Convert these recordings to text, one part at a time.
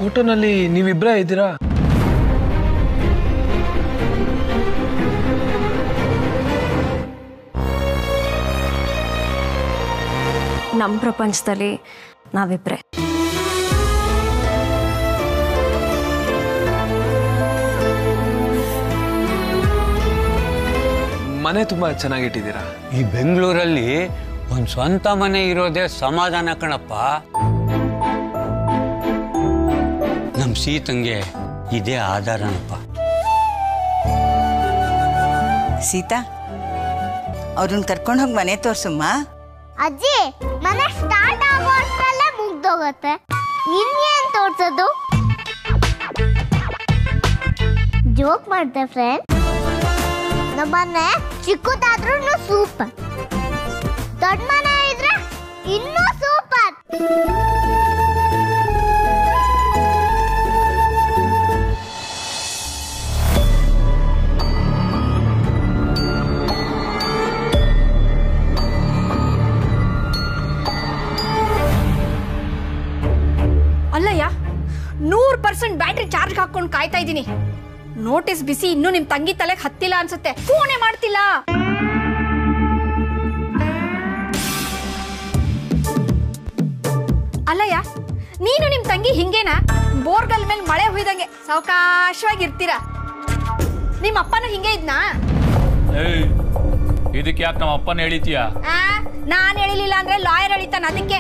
ಫೋಟೋನಲ್ಲಿ ನೀವಿಬ್ರೇ ಇದ್ದೀರಾ ನಮ್ಮ ಪ್ರಪಂಚದಲ್ಲಿ ನಾವಿಬ್ರೆ ಮನೆ ತುಂಬಾ ಚೆನ್ನಾಗಿಟ್ಟಿದ್ದೀರಾ ಈ ಬೆಂಗಳೂರಲ್ಲಿ ಒಂದು ಸ್ವಂತ ಮನೆ ಇರೋದೇ ಸಮಾಧಾನ ಕಣಪ್ಪ ನಮ್ಮ ಸೀತಂಗೆ ಇದೇ ಆಧಾರನಪ್ಪ ಸೀತಾ ಅವ್ರನ್ನ ಕರ್ಕೊಂಡು ಹೋಗಿ ಮನೆ ತೋರ್ಸಮ್ಮ ಅಜ್ಜಿ ಮನೆ ಸ್ಟಾರ್ಟ್ ಆಗೋ ಅಷ್ಟರಲ್ಲೇ ಮುಗ್ದೋಗತ್ತೆ ನಿನ್ಗೇನ್ ತೋರ್ಸೋದು ಜೋಕ್ ಮಾಡ್ದೆ ಫ್ರೆಂಡ್ ನಮ್ಮನೆ ಚಿಕ್ಕದಾದ್ರೂ ಸೂಪರ್ ದೊಡ್ಡ ಮನೆ ಇದ್ರೆ ಇನ್ನೂ ಸೂಪರ್ ಅಲ್ಲಯ್ಯ ನೂರ್ ಪರ್ಸೆಂಟ್ ಬ್ಯಾಟ್ರಿ ಚಾರ್ಜ್ ಹಾಕೊಂಡು ಕಾಯ್ತಾ ಇದ್ದೀನಿ ನೋಟಿಸ್ ಬಿಸಿ ಇನ್ನೂ ನಿಮ್ ತಂಗಿ ತಲೆಗೆ ಹತ್ತಿಲ್ಲ ಅನ್ಸುತ್ತೆ ಫೋನೇ ಮಾಡ್ತಿಲ್ಲ ಅಲ್ಲಯ್ಯ ನೀನು ನಿಮ್ ತಂಗಿ ಹಿಂಗೇನಾ ಬೋರ್ಗಲ್ ಮೇಲೆ ಮಳೆ ಹುಯ್ದಂಗೆ ಸಾವಕಾಶವಾಗಿ ಇರ್ತೀರಾ ನಿಮ್ಮ ಅಪ್ಪನೂ ಹಿಂಗೆ ಇದ್ನಾ ಏಯ್ ಇದಕ್ಕೆ ಯಾಕೆ ನಮ್ಮ ಅಪ್ಪನ ಹೇಳಿತೀಯ ಆ, ನಾನ್ ಹೇಳಿಲಿಲ್ಲ ಅಂದ್ರೆ ಲಾಯರ್ ಹೇಳಿತಾನ ಅದಕ್ಕೆ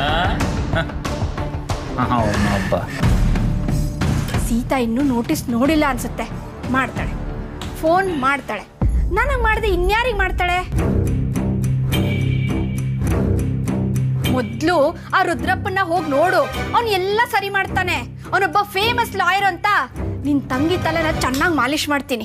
ಅಪ್ಪ ಸೀತಾ ಇನ್ನೂ ನೋಟಿಸ್ ನೋಡಿಲ್ಲ ಅನ್ಸುತ್ತೆ ಮಾಡ್ತಾಳೆ ಫೋನ್ ಮಾಡ್ತಾಳೆ ನನಗೆ ಮಾಡದೆ ಇನ್ಯಾರಿಗೆ ಮಾಡ್ತಾಳೆ ಮೊದ್ಲು ಆ ರುದ್ರಪ್ಪನ ಹೋಗಿ ನೋಡು ಅವ್ನು ಎಲ್ಲ ಸರಿ ಮಾಡ್ತಾನೆ ಅವನೊಬ್ಬ ಫೇಮಸ್ ಲಾಯರ್ ಅಂತ ನಿನ್ ತಂಗಿ ತಲೆನ ಚೆನ್ನಾಗಿ ಮಾಲಿಶ್ ಮಾಡ್ತೀನಿ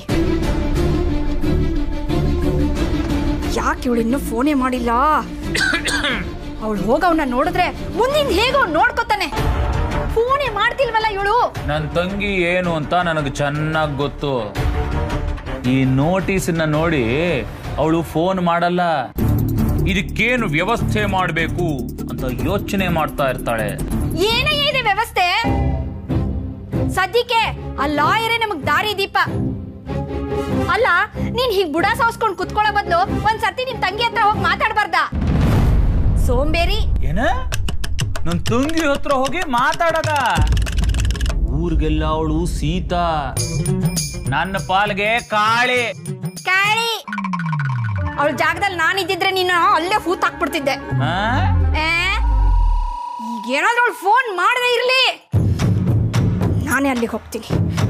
ಯಾಕೆ ಇವಳು ಇನ್ನೂ ಫೋನೇ ಮಾಡಿಲ್ಲ ಅವಳು ಹೋಗ ಅವನ್ನ ನೋಡಿದ್ರೆ ಮುಂದಿನ ಹೇಗೋ ಅವ್ನ್ ನೋಡ್ಕೊತಾನೆ ಫೋನೇ ಮಾಡ್ತಿಲ್ವಲ್ಲ ಇವಳು ನನ್ನ ತಂಗಿ ಏನು ಅಂತ ನನಗೆ ಚೆನ್ನಾಗಿ ಗೊತ್ತು ಈ ನೋಟಿಸನ್ನ ನೋಡಿ ಅವಳು ಫೋನ್ ಮಾಡಲ್ಲ ಇದಕ್ಕೇನು ವ್ಯವಸ್ಥೆ ಮಾಡಬೇಕು ಅಂತ ಯೋಚನೆ ಮಾಡ್ತಾ ಇರ್ತಾಳೆ ಏನಯ್ಯ ಇದೆ ವ್ಯವಸ್ಥೆ ಸದ್ಯಕ್ಕೆ ಆ ಲಾಯರೇ ನಮಗ್ ದಾರಿ ದೀಪ ಅಲ್ಲ ನೀನ್ ಹೀಗ್ ಬುಡ ಸಾವ್ಸ್ಕೊಂಡ್ ಕುತ್ಕೊಳ್ಳೋ ಬದ್ಲು ಒಂದ್ ಸರ್ತಿ ನಿಮ್ ತಂಗಿ ಹತ್ರ ಹೋಗಿ ಮಾತಾಡ್ಬಾರ್ದ ಸೋಂಬೇರಿ ಏನ ನನ್ನ ತಂಗಿ ಹತ್ರ ಹೋಗಿ ಮಾತಾಡದ ಊರಿಗೆಲ್ಲ ಅವಳು ಸೀತಾ ನನ್ನ ಪಾಲ್ಗೆ ಕಾಳಿ ಕಾಳಿ ಅವಳ ಜಾಗದಲ್ಲಿ ನಾನು ಇದ್ದಿದ್ರೆ ನೀನು ಅಲ್ಲೇ ಹೂತ್ ಹಾಕ್ಬಿಡ್ತಿದ್ದೆ ಆ? ಏ? ಈಗೇನಾದ್ರೂ ಅವಳು ಫೋನ್ ಮಾಡದೇ ಇರ್ಲಿ ನಾನೇ ಅಲ್ಲಿಗೆ ಹೋಗ್ತೀನಿ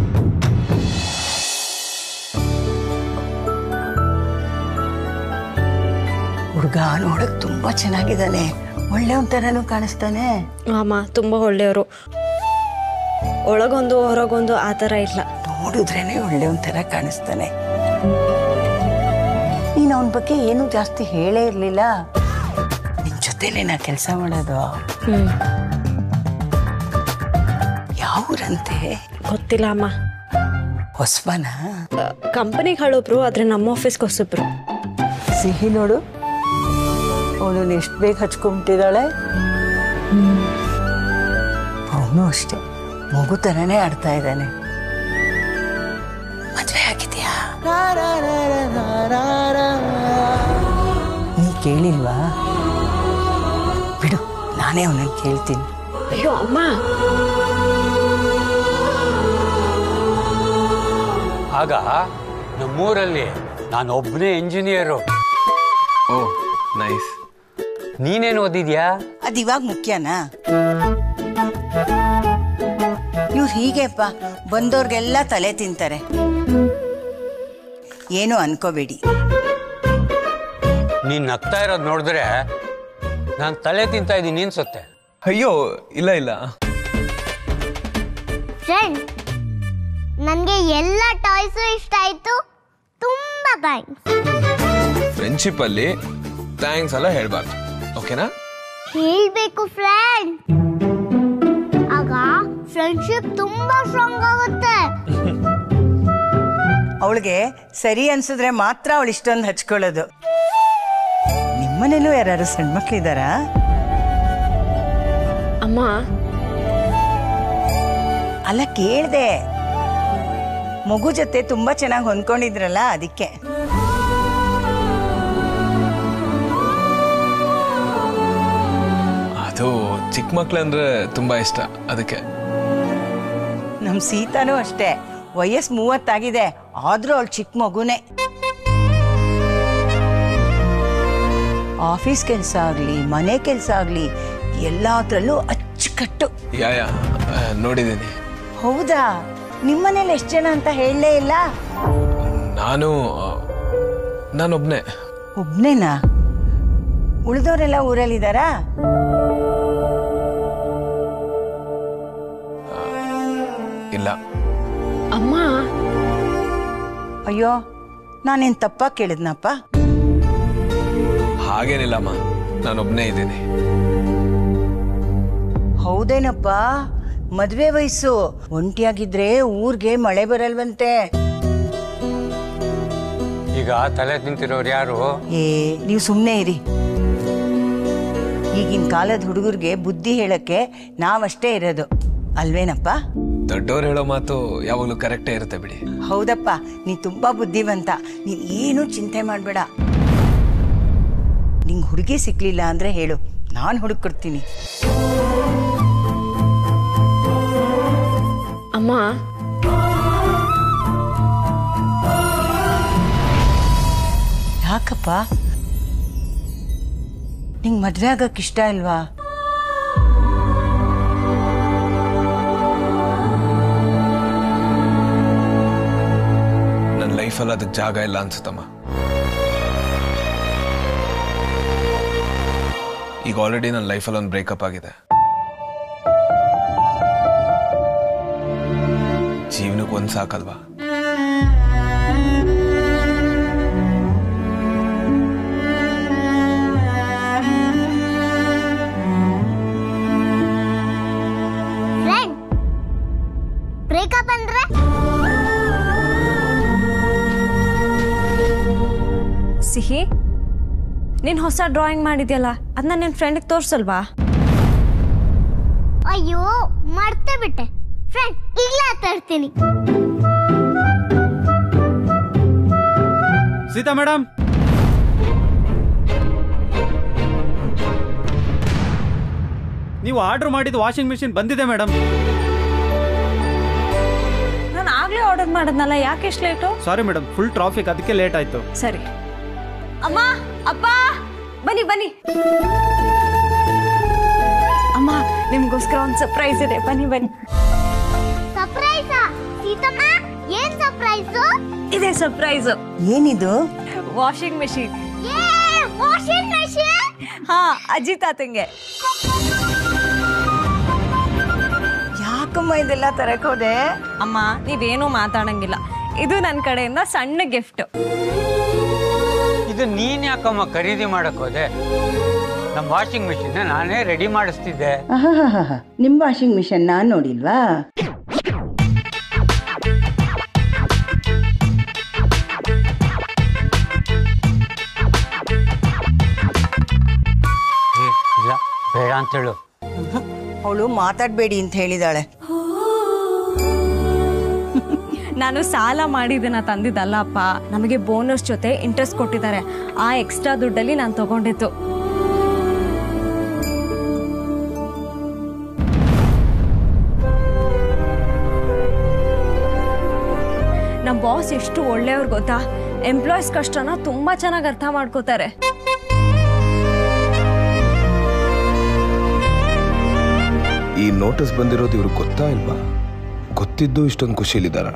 ಹುಡುಗ ನೋಡಕ್ ತುಂಬಾ ಚೆನ್ನಾಗಿದ್ದಾನೆ ಒಳ್ಳೆ ಒಂಥರನೂ ಕಾಣಿಸ್ತಾನೆ ಅಮ್ಮ ತುಂಬ ಒಳ್ಳೆಯವರು ಒಳಗೊಂದು ಹೊರಗೊಂದು ಆ ಥರ ಇಲ್ಲ ನೋಡಿದ್ರೇನೆ ಒಳ್ಳೆ ಒಂಥರ ಕಾಣಿಸ್ತಾನೆ ನೀನು ಅವನ ಬಗ್ಗೆ ಏನು ಜಾಸ್ತಿ ಹೇಳೇ ಇರ್ಲಿಲ್ಲ ನಿನ್ ಜೊತೆಲೆ ನಾ ಕೆಲಸ ಮಾಡೋದು ಹ್ಞೂ ಯಾವೂರಂತೆ ಗೊತ್ತಿಲ್ಲ ಅಮ್ಮ ಹೊಸ್ಬನ ಕಂಪನಿಗೆ ಹಳೊಬ್ರು ಆದರೆ ನಮ್ಮ ಆಫೀಸ್ಗೆ ಹೊಸಬ್ರು ಸಿಹಿ ನೋಡು ಅವನು ಎಷ್ಟು ಬೇಗ ಹಚ್ಕೊಂಬಿಟ್ಟಿದ್ದಾಳೆ ಅವನು ಅಷ್ಟೇ ಮಗು ಥರನೇ ಆಡ್ತಾ ಇದ್ದಾನೆ ಮದ್ವೆ ಆಗಿದೆಯಾ ನೀ ಕೇಳಿಲ್ವಾ ಬಿಡು ನಾನೇ ಅವನನ್ನು ಕೇಳ್ತೀನಿ ಅಯ್ಯೋ ಅಮ್ಮ ಆಗ ನಮ್ಮೂರಲ್ಲಿ ನಾನು ಒಬ್ಬನೇ ಇಂಜಿನಿಯರು ಓ ನೈಸ್ ನೀನೇನು ಓದಿದ್ಯಾ ಅದು ಇವಾಗ ಮುಖ್ಯನಾ ಇವ್ರು ಹೀಗೆಪ್ಪ ಬಂದವ್ರಿಗೆಲ್ಲ ತಲೆ ತಿಂತಾರೆ ಏನು ಅನ್ಕೋಬೇಡಿ ನೀನ್ ನಗ್ತಾ ಇರೋದು ನೋಡಿದ್ರೆ ನಾನು ತಲೆ ತಿಂತಾ ಇದ್ದೀನಿ ಅನ್ಸುತ್ತೆ ಅಯ್ಯೋ ಇಲ್ಲ ಇಲ್ಲ ಫ್ರೆಂಡ್ ನನಗೆ ಎಲ್ಲ ಟಾಯ್ಸು ಇಷ್ಟ ಆಯ್ತು ತುಂಬಾ ಥ್ಯಾಂಕ್ಸ್ ಫ್ರೆಂಡ್ಶಿಪ್ ಅಲ್ಲಿ ಥ್ಯಾಂಕ್ಸ್ ಎಲ್ಲ ಹೇಳ್ಬಾರ್ದು ಓಕೆನಾ ಹೇಳ್ಬೇಕು ಫ್ರೆಂಡ್ ಆಗ ಫ್ರೆಂಡ್ಶಿಪ್ ತುಂಬಾ ಸ್ಟ್ರಾಂಗ್ ಆಗುತ್ತೆ ಅವಳಿಗೆ ಸರಿ ಅನ್ಸಿದ್ರೆ ಮಾತ್ರ ಅವಳು ಇಷ್ಟೊಂದು ಹಚ್ಕೊಳ್ಳೋದು ನಿಮ್ಮನೇಲೂ ಯಾರು ಸಣ್ಣ ಮಕ್ಳಿದಾರಾ ಅಮ್ಮ ಅಲ್ಲ ಕೇಳ್ದೆ ಮಗು ಜೊತೆ ತುಂಬಾ ಚೆನ್ನಾಗಿ ಹೊಂದ್ಕೊಂಡಿದ್ರಲ್ಲ ಅದಕ್ಕೆ ಅದು ಚಿಕ್ಕ ಮಕ್ಳಂದ್ರೆ ತುಂಬಾ ಇಷ್ಟ ಅದಕ್ಕೆ ನಮ್ ಸೀತಾನೂ ಅಷ್ಟೇ ವಯಸ್ಸು ಮೂವತ್ತಾಗಿದೆ ಆದ್ರೂ ಅವಳು ಚಿಕ್ಕ ಮಗುನೇ ಆಫೀಸ್ ಕೆಲಸ ಆಗ್ಲಿ ಮನೆ ಕೆಲಸ ಆಗ್ಲಿ ಎಲ್ಲಾದ್ರಲ್ಲೂ ಅಚ್ಚುಕಟ್ಟು ಯಾ ಯಾ ಆ, ನೋಡಿದ್ದೀನಿ ಹೌದಾ ನಿಮ್ಮನೇಲಿ ಎಷ್ಟು ಜನ ಅಂತ ಹೇಳಲೇ ಇಲ್ಲ ನಾನು ಆ, ನಾನೊಬ್ನೇ ಒಬ್ನೇನಾ ಉಳಿದವರೆಲ್ಲ ಊರಲ್ಲಿದ್ದಾರಾ ಇಲ್ಲ ಅಮ್ಮ ಅಯ್ಯೋ ನಾನೇನ್ ತಪ್ಪ ಕೇಳಿದ್ನಪ್ಪ ಹಾಗೇನಿಲ್ಲಮ್ಮ ನಾನೊಬ್ನೇ ಇದ್ದೀನಿ ಹೌದೇನಪ್ಪ ಮದ್ವೆ ವಯಸ್ಸು ಒಂಟಿಯಾಗಿದ್ರೆ ಊರ್ಗೆ ಮಳೆ ಬರಲ್ವಂತೆ ಈಗ ತಲೆ ತಿಂತಿರೋರು ಯಾರು ಏ ನೀವು ಸುಮ್ಮನೆ ಇರಿ ಈಗಿನ ಕಾಲದ ಹುಡುಗರಿಗೆ ಬುದ್ಧಿ ಹೇಳಕ್ಕೆ ನಾವಷ್ಟೇ ಇರೋದು ಅಲ್ವೇನಪ್ಪ ದೊಡ್ಡವ್ರು ಹೇಳೋ ಮಾತು ಯಾವಾಗಲೂ ಕರೆಕ್ಟೇ ಇರುತ್ತೆ ಬಿಡಿ ಹೌದಪ್ಪ ನೀ ತುಂಬಾ ಬುದ್ಧಿವಂತ ನೀನ್ ಏನು ಚಿಂತೆ ಮಾಡಬೇಡ ನಿಂಗೆ ಹುಡುಗಿ ಸಿಕ್ಲಿಲ್ಲ ಅಂದ್ರೆ ಹೇಳು ನಾನು ಹುಡುಕೊಡ್ತೀನಿ ಅಮ್ಮ ಯಾಕಪ್ಪ ನಿಂಗೆ ಮದ್ವೆ ಆಗಕ್ಕೆ ಇಷ್ಟ ಇಲ್ವಾ ನನ್ನ ಲೈಫಲ್ಲಿ ಅದಕ್ಕೆ ಜಾಗ ಇಲ್ಲ ಅನ್ಸುತ್ತಮ್ಮ ಈಗ ಆಲ್ರೆಡಿ ನನ್ನ ಲೈಫಲ್ಲಿ ಒಂದು ಬ್ರೇಕಪ್ ಆಗಿದೆ ಜೀವನಕ್ಕೆ ಒಂದು ಸಾಕಲ್ವಾ ಫ್ರೆಂಡ್ ಬ್ರೇಕಪ್ ಅಂದ್ರೆ ಸಿಹಿ ನೀನು ಹೊಸ ಡ್ರಾಯಿಂಗ್ ಮಾಡಿದ್ಯಲ್ಲ ಅದನ್ನ ನಿನ್ನ ಫ್ರೆಂಡಿಗೆ ತೋರ್ಸಲ್ವಾ ಅಯ್ಯೋ ಮರ್ತೇ ಬಿಟ್ಟೆ ಫ್ರೆಂಡ್ ಈಗಲೇ ತರ್ತೀನಿ ಸೀತಾ ಮೇಡಮ್ ನೀವು ಆರ್ಡರ್ ಮಾಡಿದ ವಾಷಿಂಗ್ ಮಿಷಿನ್ ಬಂದಿದೆ ಮೇಡಮ್ ನಾನು ಆಗ್ಲೇ ಆರ್ಡರ್ ಮಾಡಿದ್ನಲ್ಲ ಯಾಕೆ ಇಷ್ಟು late sorry madam full traffic ಅದಕ್ಕೆ ಲೇಟ್ ಆಯ್ತು ಸರಿ ಅಮ್ಮ ಅಪ್ಪ ಬನ್ನಿ ಬನ್ನಿ ಅಮ್ಮ ನಿಮ್ಗೋಸ್ಕರ ಒಂದು ಸರ್ಪ್ರೈಸ್ ಇದೆ ಬನ್ನಿ ಬನ್ನಿ ಸರ್ಪ್ರೈಸಾ ಸೀತಮ್ಮ ಏನ್ ಸರ್ಪ್ರೈಸು ಇದೆ ಸರ್ಪ್ರೈಸ್ ಏನಿದು ವಾಷಿಂಗ್ ಮೆಷಿನ್ ಏ ವಾಷಿಂಗ್ ಮೆಷಿನ್ ಹಾ ಅಜ್ಜಿ ತಾತಂಗೆ ಯಾಕಮ್ಮ ಇದೆಲ್ಲ ತರಕ್ ಹೋದೆ ಅಮ್ಮ ನೀವೇನೂ ಮಾತಾಡಂಗಿಲ್ಲ ಇದು ನನ್ನ ಕಡೆಯಿಂದ ಸಣ್ಣ ಗಿಫ್ಟ್ ಇದು ನೀನ್ ಯಾಕಮ್ಮ ಖರೀದಿ ಮಾಡಕ್ ಹೋದೆ ನಮ್ಮ ವಾಷಿಂಗ್ ಮಿಷಿನ್ ನಾನೇ ರೆಡಿ ಮಾಡಿಸ್ತಿದ್ದೆ ಆಹಾಹಾಹಾ. ನಿಮ್ ವಾಷಿಂಗ್ ಮಿಷನ್ ನಾನ್ ನೋಡಿಲ್ವಾ ಏ, ಇಲ್ಲ ಬೇಡ ಅಂತೇಳು ಅವಳು ಮಾತಾಡ್ಬೇಡಿ ಅಂತ ಹೇಳಿದಾಳೆ ನಾನು ಸಾಲ ಮಾಡಿದ್ದನ್ನ ತಂದಿದ್ದಲ್ಲ ಅಪ್ಪ ನಮಗೆ ಬೋನಸ್ ಜೊತೆ ಇಂಟ್ರೆಸ್ಟ್ ಕೊಟ್ಟಿದ್ದಾರೆ ಆ ಎಕ್ಸ್ಟ್ರಾ ದುಡ್ಡಲ್ಲಿ ನಾನು ತಗೊಂಡಿದ್ದು ನಮ್ಮ ಬಾಸ್ ಎಷ್ಟು ಒಳ್ಳೆಯವ್ರು ಗೊತ್ತಾ ಎಂಪ್ಲಾಯೀಸ್ ಕಷ್ಟನ ತುಂಬಾ ಚೆನ್ನಾಗಿ ಅರ್ಥ ಮಾಡ್ಕೋತಾರೆ ಈ ನೋಟಿಸ್ ಬಂದಿರೋದು ಇವ್ರಿಗೆ ಗೊತ್ತಾ ಇಲ್ವಾ ಗೊತ್ತಿದ್ದು ಇಷ್ಟೊಂದು ಖುಷಿಲಿದ್ದಾರ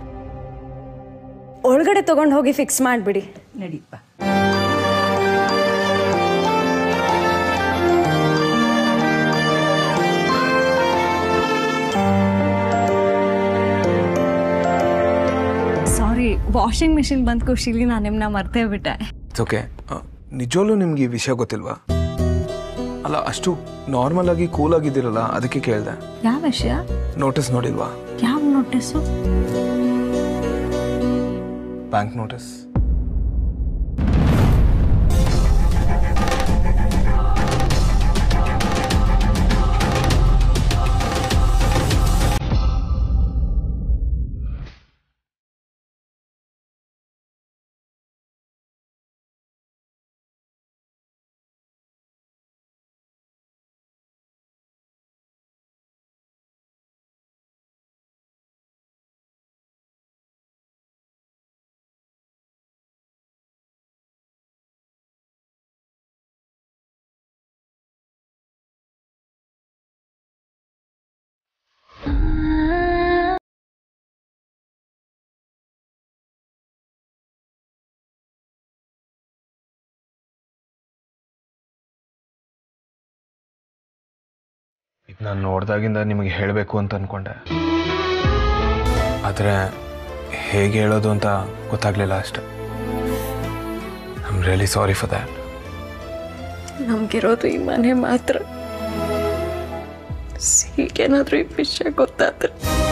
ಒಳಗಡೆ ತಗೊಂಡು ಹೋಗಿ ಫಿಕ್ಸ್ ಮಾಡಿಬಿಡಿ ನಡೀಪ ಸಾರಿ ವಾಷಿಂಗ್ ಮಿಷಿನ್ ಬಂದ ಖುಷಿಲಿ ನಾನು ನಿಮ್ಮನ್ನ ಮರ್ತೇ ಬಿಟ್ಟೆ ಓಕೆ ನಿಜವಲ್ಲೂ ನಿಮ್ಗೆ ಈ ವಿಷಯ ಗೊತ್ತಿಲ್ವಾ ಅಲ್ಲ ಅಷ್ಟು ನಾರ್ಮಲ್ ಆಗಿ ಕೂಲ್ ಆಗಿದ್ದೀರಲ್ಲ ಅದಕ್ಕೆ ಕೇಳಿದೆ ಯಾವ ವಿಷಯ ನೋಟಿಸ್ ನೋಡಿಲ್ವಾ ಯಾವ ನೋಟಿಸು ಬ್ಯಾಂಕ್ ನೋಟಿಸ್ ಇದು ನಾನು ನೋಡ್ದಾಗಿಂದ ನಿಮಗೆ ಹೇಳಬೇಕು ಅಂತ ಅಂದ್ಕೊಂಡೆ ಆದರೆ ಹೇಗೆ ಹೇಳೋದು ಅಂತ ಗೊತ್ತಾಗಲಿಲ್ಲ ಅಷ್ಟೆ I am really sorry for that ನಮ್ಗಿರೋದು ಈ ಮನೆ ಮಾತ್ರ ಹೀಗೇನಾದ್ರೂ ಈ ವಿಷಯ ಗೊತ್ತಾದ್ರೆ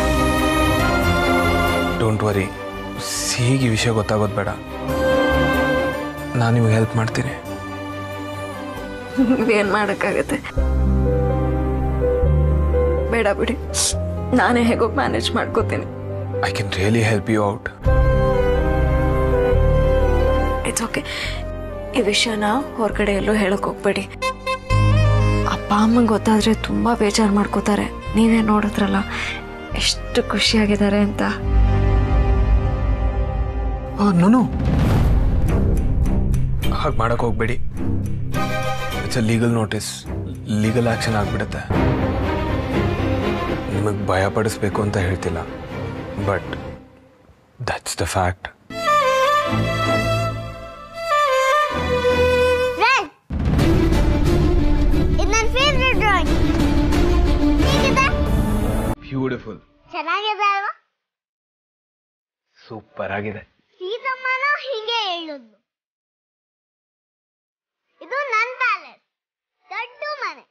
ಡೋಂಟ್ ವರಿ ಸಿಹಿಗೆ ಈ ವಿಷಯ ಗೊತ್ತಾಗೋದು ಬೇಡ ನಾನು ನಿಮಗೆ ಹೆಲ್ಪ್ ಮಾಡ್ತೀನಿ ಏನ್ ಮಾಡಕ್ಕಾಗತ್ತೆ ಬೇಡ ಬಿಡಿ ನಾನೇ ಹೇಗೋ ಮ್ಯಾನೇಜ್ ಮಾಡ್ಕೋತೀನಿ I can really help you out it's okay ಈ ವಿಷಯನ ಹೊರಗಡೆ ಎಲ್ಲೂ ಹೇಳಕ್ ಹೋಗ್ಬೇಡಿ ಅಪ್ಪ ಅಮ್ಮಂಗೆ ಗೊತ್ತಾದ್ರೆ ತುಂಬಾ ಬೇಜಾರು ಮಾಡ್ಕೋತಾರೆ ನೀವೇ ನೋಡಿದ್ರಲ್ಲ ಎಷ್ಟು ಖುಷಿಯಾಗಿದ್ದಾರೆ ಅಂತ ನೋನು ಹಾಗೆ ಮಾಡಕ್ಕೆ ಹೋಗ್ಬೇಡಿ it's illegal notice legal action ಆಗಿಬಿಡುತ್ತೆ ನಿಮಗೆ ಭಯ ಪಡಿಸ್ಬೇಕು ಅಂತ ಹೇಳ್ತಿಲ್ಲ but that's the fact friend ಇದು ನನ್ನ ಫೇವ್ರೆಟ್ ಡ್ರಾಯಿಂಗ್ ಹೇಗಿದೆ ಬ್ಯೂಟಿಫುಲ್ ಚೆನ್ನಾಗಿದೆ ಅಲ್ವಾ ಸೂಪರ್ ಆಗಿದೆ ಸೀತಮ್ಮನೂ ಹೀಗೆ ಹೇಳುದು ಇದು ನನ್ನ ಪ್ಯಾಲೇಸ್ ದೊಡ್ಡ ಮನೆ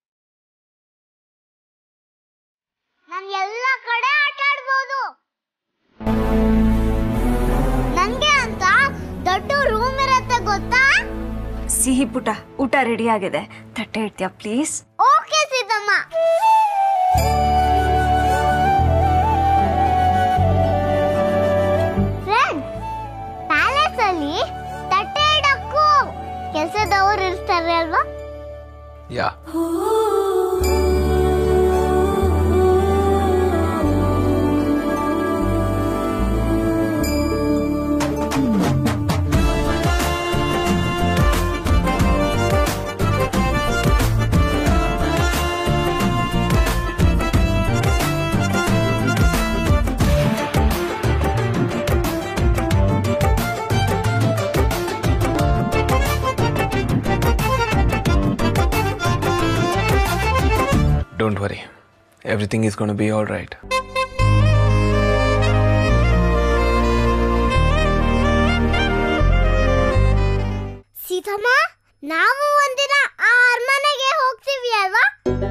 ನಾನು ಎಲ್ಲ ಕಡೆ ಆಟ ಆಡ್ಬೋದು ನನ್ಗೆ ಅಂತ ದೊಡ್ಡ ರೂಮ್ ಇರತ್ತೆ ಗೊತ್ತಾ ಸಿಹಿ ಪುಟ ಊಟ ರೆಡಿ ಆಗಿದೆ ತಟ್ಟೆ ಇಡ್ತೀಯಾ please okay Seethamma friend palace ಅಲ್ಲಿ ತಟ್ಟೆ ಇಡಕ್ಕೂ ಕೆಲಸದವರು ಇರ್ತಾರೆ ಅಲ್ವಾ ya don't worry everything is gonna be all right Seethamma ನಾವು ಒಂದಿನ ಆ ಅರಮನೆಗೆ ಹೋಗ್ತೀವಿ ಅಲ್ವಾ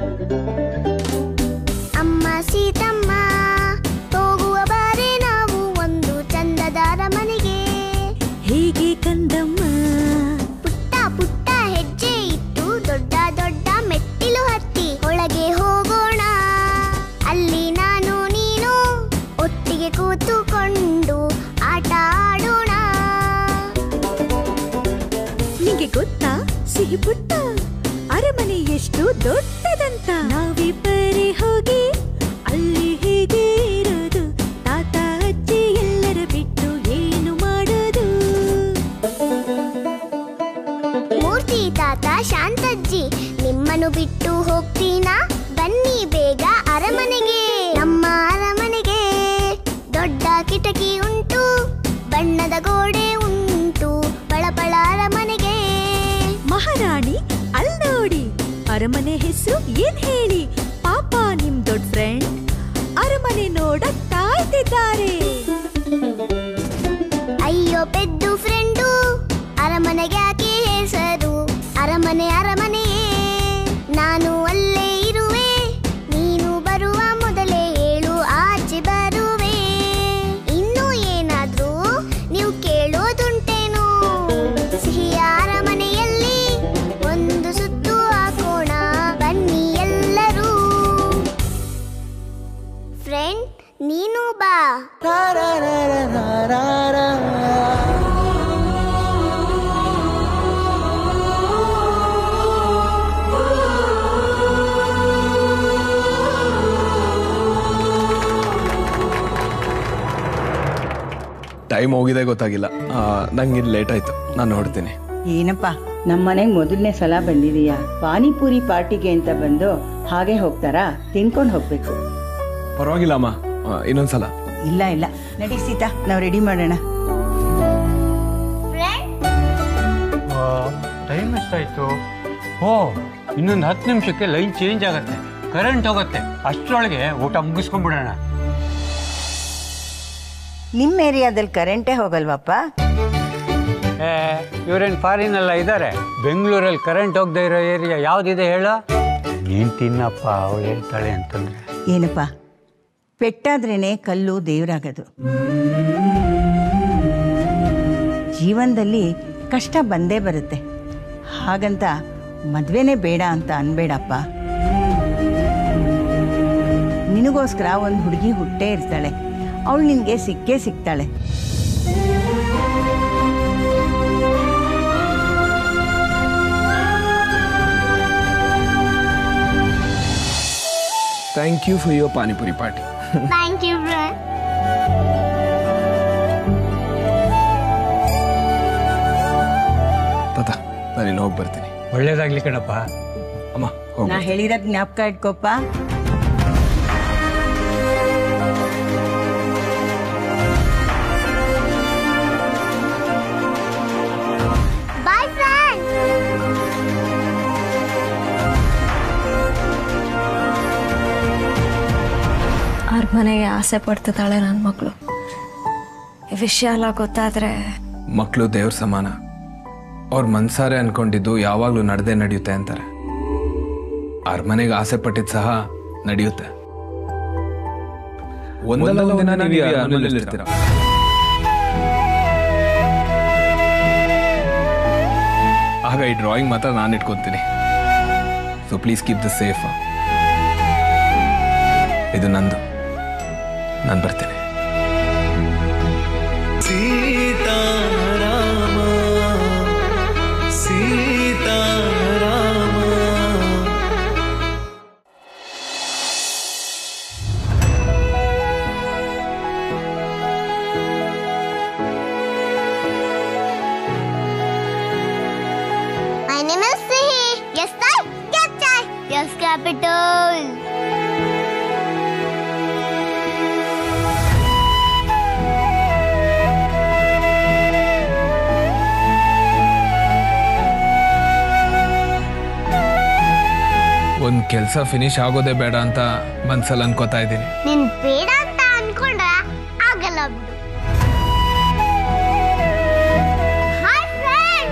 ಅಮ್ಮ ಸೀತಮ್ಮ ಹೋಗುವ ಬಾರಿ ನಾವು ಒಂದು ಚಂದದ ಅರಮನೆಗೆ ಹೀಗೆ ಕಂದಮ್ಮ ಪುಟ್ಟ ಪುಟ್ಟ ಹೆಜ್ಜೆ ಇಟ್ಟು ದೊಡ್ಡ ದೊಡ್ಡ ಮೆಟ್ಟಿಲು ಹತ್ತಿ ಒಳಗೆ ಹೋಗೋಣ ಅಲ್ಲಿ ನಾನು ನೀನು ಒಟ್ಟಿಗೆ ಕೂತುಕೊಂಡು ಆಟ ಆಡೋಣ ನಿಂಗೆ ಗೊತ್ತಾ ಸಿಹಿ ಪುಟ್ಟ ಅರಮನೆ ಎಷ್ಟು ದೊಡ್ಡದಂತ ನಾವಿಬ್ಬರೇ ಹೋಗಿ ಅಲ್ಲಿ ಹೇಗೆ ಇರೋದು ತಾತ ಅಜ್ಜಿ ಎಲ್ಲರ ಬಿಟ್ಟು ಏನು ಮಾಡೋದು ಮೂರ್ತಿ ತಾತ ಶಾಂತಜ್ಜಿ ನಿಮ್ಮನ್ನು ಬಿಟ್ಟು ಹೋಗ್ತೀನಾ ಬನ್ನಿ ಬೇಗ ಅರಮನೆಗೆ ನಮ್ಮ ಅರಮನೆಗೆ ದೊಡ್ಡ ಕಿಟಕಿ ಉಂಟು ಬಣ್ಣದ ಗೋಡೆ ಉಂಟು ಪಳಪಳ ಅರಮನೆಗೆ ಮಹಾರಾಣಿ ಅಲ್ ನೋಡಿ ಅರಮನೆ ಹೆಸರು ಏನ್ ಹೇಳಿ ಪಾಪ ನಿಮ್ ದೊಡ್ಡ ಫ್ರೆಂಡ್ ಅರಮನೆ ನೋಡಕ್ ಕಾಯ್ತಿದ್ದಾರೆ ಅಯ್ಯೋ ಪೆದ್ದು ಫ್ರೆಂಡು ಅರಮನೆಗೆ ಯಾಕೆ ಹೆಸರು ಅರಮನೆ ಅರಮನೆಯೇ ನಾನು ಅಲ್ಲೇ ಇರುವೆ ನೀನು ಬರುವ ಮೊದಲೇ ಹೇಳು ಆಚೆ ಬರುವೆ ಇನ್ನೂ ಏನಾದ್ರೂ ನೀವು ಕೇಳೋದುಂಟೇನು ಸಿಹಿಯ ಅರಮನೆಯಲ್ಲಿ ಒಂದು ಸುತ್ತು ಹಾಕೋಣ ಬನ್ನಿ ಎಲ್ಲರೂ ಫ್ರೆಂಡ್ ನೀನು ಬಾ ಟೈಮ್ ಹೋಗಿದೆ ಗೊತ್ತಾಗಿಲ್ಲ ನಂಗೆ ಲೇಟ್ ಆಯ್ತು ನಾನು ನೋಡ್ತೀನಿ ಏನಪ್ಪ ನಮ್ಮನೆಗೆ ಮೊದಲನೇ ಸಲ ಬಂದಿದೀಯಾ ಪಾನಿಪುರಿ ಪಾರ್ಟಿಗೆ ಅಂತ ಬಂದು ಹಾಗೆ ಹೋಗ್ತಾರಾ ತಿನ್ಕೊಂಡು ಹೋಗ್ಬೇಕು ಪರವಾಗಿಲ್ಲ ಅಮ್ಮ ಆ, ಇನ್ನೊಂದ್ಸಲ ಇಲ್ಲ ಇಲ್ಲ ನಡಿ ಸೀತಾ ನಾವು ರೆಡಿ ಮಾಡೋಣ ಫ್ರೆಂಡ್ ಟೈಮ್ ಎಷ್ಟಾಯ್ತು ಓ ಇನ್ನೊಂದು ಹತ್ತು ನಿಮಿಷಕ್ಕೆ ಲೈನ್ ಚೇಂಜ್ ಆಗತ್ತೆ ಕರೆಂಟ್ ಹೋಗುತ್ತೆ ಅಷ್ಟರೊಳಗೆ ಊಟ ಮುಗಿಸ್ಕೊಂಡ್ಬಿಡೋಣ ನಿಮ್ಮ ಏರಿಯಾದಲ್ಲಿ ಕರೆಂಟೇ ಹೋಗಲ್ವಪ್ಪ ಏ ಇವ್ರೇನು ಫಾರಿನ್ ಎಲ್ಲ ಇದ್ದಾರೆ ಬೆಂಗಳೂರಲ್ಲಿ ಕರೆಂಟ್ ಹೋಗದೆ ಇರೋ ಏರಿಯಾ ಯಾವುದಿದೆ ಹೇಳು ನೀನು ತಿನ್ನಪ್ಪ ಅವಳು ಹೇಳ್ತಾಳೆ ಅಂತಂದ್ರೆ ಏನಪ್ಪ ಪೆಟ್ಟಾದ್ರೇನೆ ಕಲ್ಲು ದೇವರಾಗದು ಜೀವನದಲ್ಲಿ ಕಷ್ಟ ಬಂದೇ ಬರುತ್ತೆ ಹಾಗಂತ ಮದ್ವೆನೇ ಬೇಡ ಅಂತ ಅನ್ಬೇಡಪ್ಪ ನಿನಗೋಸ್ಕರ ಒಂದು ಹುಡುಗಿ ಹುಟ್ಟೇ ಇರ್ತಾಳೆ ಅವಳು ನಿನಗೆ ಸಿಕ್ಕೇ ಸಿಗ್ತಾಳೆ thank you for your panipuri party thank you friend ತಾತ ನಾನು ಇನ್ನು ಹೋಗಿ ಬರ್ತೀನಿ ಒಳ್ಳೇದಾಗ್ಲಿ ಕಣಪ್ಪ ಅಮ್ಮ ಹೋಗಿ ನಾ ಹೇಳಿರೋದ್ ಜ್ಞಾಪಕ ಇಟ್ಕೋಪ್ಪ ಬಾಯ್ ಫ್ರೆಂಡ್ ಅವ್ರ ಮನೆಗೆ ಆಸೆ ಪಡ್ತಿದ್ದಾಳೆ ನನ್ನ ಮಗಳು ಈ ವಿಷಯ ಎಲ್ಲ ಗೊತ್ತಾದ್ರೆ ಮಕ್ಕಳು ದೇವ್ರ ಸಮಾನ ಅವ್ರ ಮನ್ಸಾರೆ ಅನ್ಕೊಂಡಿದ್ದು ಯಾವಾಗಲೂ ನಡೆದೇ ನಡೆಯುತ್ತೆ ಅಂತಾರೆ ಅರಮನೆಗೆ ಆಸೆ ಪಟ್ಟಿದ್ ಸಹ ನಡೆಯುತ್ತೆ ಒಂದಲ್ಲ ಒಂದಿನ ನೀವು ಈ ಅರಮನೆಯಲ್ಲಿ ಇರ್ತೀರ ಆಗ ಈ ಡ್ರಾಯಿಂಗ್ ಮಾತ್ರ ನಾನು ಇಟ್ಕೊತೀನಿ so please keep the safe ಇದು ನಂದು ನಾನು ಬರ್ತೀನಿ Seetharama Seetharama My name is Sihi. Yes, I get I. Yes, capital. ಒಂದು ಕೆಲಸ ಫಿನಿಶ್ ಆಗೋದೇ ಬೇಡ ಅಂತ ಮನ್ಸಲ್ಲಿ ಅನ್ಕೋತಾ ಇದ್ದೀನಿ ನೀನ್ ಬೇಡ ಅಂತ ಅನ್ಕೊಂಡ್ರೆ ಆಗಲ್ಲ ಬಿಡು ಹಾಯ್ ಫ್ರೆಂಡ್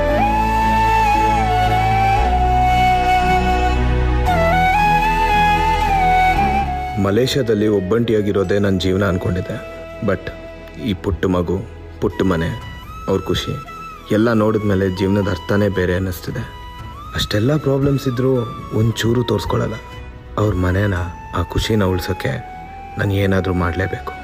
ಮಲೇಷ್ಯಾದಲ್ಲಿ ಒಬ್ಬಂಟಿಯಾಗಿರೋದೇ ನನ್ನ ಜೀವನ ಅಂದ್ಕೊಂಡಿದ್ದೆ ಬಟ್ ಈ ಪುಟ್ಟ ಮಗು ಪುಟ್ಟ ಮನೆ ಅವ್ರ ಖುಷಿ ಎಲ್ಲ ನೋಡಿದ್ಮೇಲೆ ಜೀವನದ ಅರ್ಥನೇ ಬೇರೆ ಅನ್ನಿಸ್ತಿದೆ ಅಷ್ಟೆಲ್ಲ ಪ್ರಾಬ್ಲಮ್ಸ್ ಇದ್ದರೂ ಒಂಚೂರು ತೋರಿಸ್ಕೊಳ್ಳಲ್ಲ ಅವ್ರ ಮನೇನ ಆ ಖುಷಿನ ಉಳ್ಸೋಕ್ಕೆ ನಾನು ಏನಾದರೂ ಮಾಡಲೇಬೇಕು